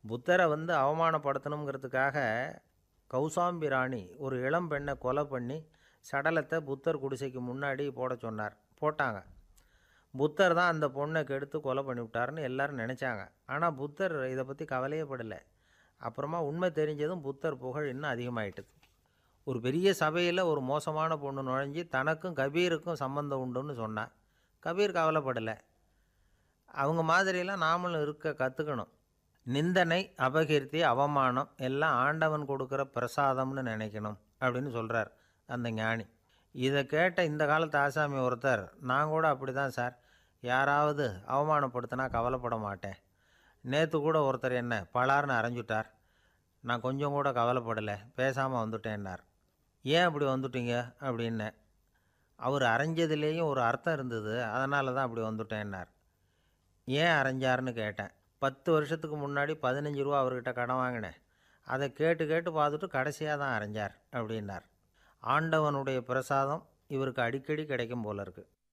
புத்தரை வந்து அவமானப்படுத்தணுங்கிறதுக்காக கௌசாம்பி ராணி ஒரு இளம் பெண்ணை கொலை பண்ணி சடலத்தை புத்தர் குடிசைக்கு முன்னாடி போட சொன்னார் போட்டாங்க புத்தர் தான் அந்த பொண்ணை கெடுத்து கொலை பண்ணிவிட்டாருன்னு எல்லாரும் நினச்சாங்க ஆனால் புத்தர் இதை பற்றி கவலையே படலை அப்புறமா உண்மை தெரிஞ்சதும் புத்தர் புகழ் இன்னும் அதிகமாயிட்டுது ஒரு பெரிய சபையில் ஒரு மோசமான பொண்ணு நுழைஞ்சி தனக்கும் கபீருக்கும் சம்மந்தம் உண்டுன்னு சொன்னான் கபீர் கவலைப்படலை அவங்க மாதிரியெல்லாம் நாமளும் இருக்க கற்றுக்கணும் நிந்தனை அபகீர்த்தி அவமானம் எல்லாம் ஆண்டவன் கொடுக்குற பிரசாதம்னு நினைக்கணும் அப்படின்னு சொல்கிறார் அந்த ஞானி இதை கேட்ட இந்த காலத்து ஆசாமி ஒருத்தர் நான் கூட அப்படி தான் சார் யாராவது அவமானப்படுத்தினா கவலைப்பட மாட்டேன் நேற்று கூட ஒருத்தர் என்ன பலார்னு அரைஞ்சுட்டார் நான் கொஞ்சம் கூட கவலைப்படலை பேசாமல் வந்துட்டேன்னார் ஏன் அப்படி வந்துட்டீங்க அப்படின்னேன் அவர் அரைஞ்சதுலேயும் ஒரு அர்த்தம் இருந்தது அதனால தான் அப்படி வந்துட்டேன்னார் ஏன் அரைஞ்சாருன்னு கேட்டேன் பத்து வருஷத்துக்கு முன்னாடி பதினஞ்சு ரூபா அவர்கிட்ட கடன் வாங்கினேன் அதை கேட்டு கேட்டு பார்த்துட்டு கடைசியாக தான் அரைஞ்சார் அப்படின்னார் ஆண்டவனுடைய பிரசாதம் இவருக்கு அடிக்கடி கிடைக்கும் போல இருக்குது